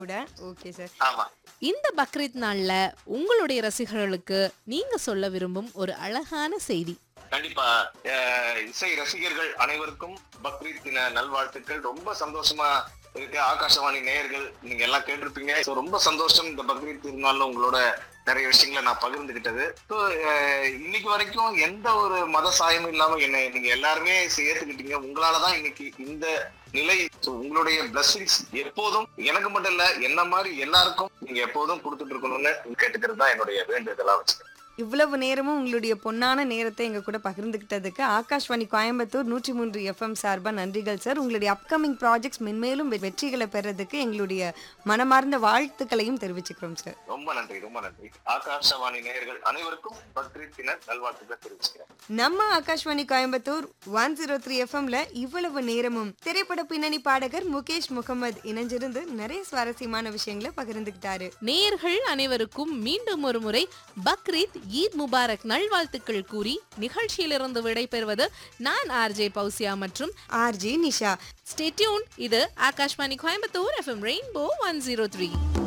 கூட okay sir ஆமா இந்த பக்ரீத் நாள்ல உங்களுடைய ரசிகர்களுக்கு நீங்க சொல்ல விரும்பும் ஒரு அழகான செய்தி கண்டிப்பா அஹ், இசை ரசிகர்கள் அனைவருக்கும் பக்ரீத் தின நல்வாழ்த்துக்கள் ரொம்ப சந்தோஷமா இருக்கு ஆகாஷவாணி நேயர்கள் நீங்க எல்லாம் கேட்டிருப்பீங்க So, ரொம்ப சந்தோஷம் இந்த பக்ரீத் திருநாள்ல உங்களோட நிறைய விஷயங்களை நான் பகிர்ந்துகிட்டது ஸோ இன்னைக்கு வரைக்கும் எந்த ஒரு மத சாயமும் இல்லாம என்னை நீங்க எல்லாருமே ஏத்துக்கிட்டீங்க உங்களாலதான் இன்னைக்கு இந்த நிலை so, உங்களுடைய பிளஸிங்ஸ் எப்போதும் எனக்கு மட்டும் இல்ல என்ன மாதிரி எல்லாருக்கும் நீங்க எப்போதும் கொடுத்துட்டு இருக்கணும்னு கேட்டுக்கிறது தான் என்னுடைய வேண்டுதலா வச்சுக்கிறேன் இவ்வளவு நேரமும் உங்களுடைய பொன்னான நேரத்தை எங்க கூட பகிர்ந்துகிட்டதுக்கு ஆகாஷ்வாணி கோயம்புத்தூர் நூற்றி மூன்று எஃப்எம் சார்பா நன்றிகள் சார் உங்களுடைய அப்கமிங் ப்ராஜெக்ட்ஸ் மென்மேலும் வெ- வெற்றிகளை பெறதுக்கு எங்களுடைய மனமார்ந்த வாழ்த்துக்களையும் தெரிவிச்சுக்கிறோம் சார் ரொம்ப நன்றி ரொம்ப நன்றி ஆகாஷவாணி நேயர்கள் அனைவருக்கும் பக்ரீத் தின நல்வாழ்த்துக்கள் தெரிவிச்சுக்கிறேன் நம்ம Akashvani Coimbatore one zero three எஃப்எம்ல இவ்வளவு நேரமும் திரைப்பட பின்னணி பாடகர் முகேஷ் முகமது இணைஞ்சிருந்து நிறைய சுவாரஸ்யமான விஷயங்களை பகிர்ந்துக்கிட்டாரு நேயர்கள் அனைவருக்கும் மீண்டும் ஒரு முறை பக்ரீத் ஈத் முபாரக் நல்வாழ்த்துக்கள் கூறி நிகழ்ச்சியிலிருந்து விடைபெறுவது நான் ஆர்ஜே பௌசியா மற்றும் ஆர்ஜி நிஷா ஸ்டேட்யூன் இது Akashvani Coimbatore FM rainbow one zero three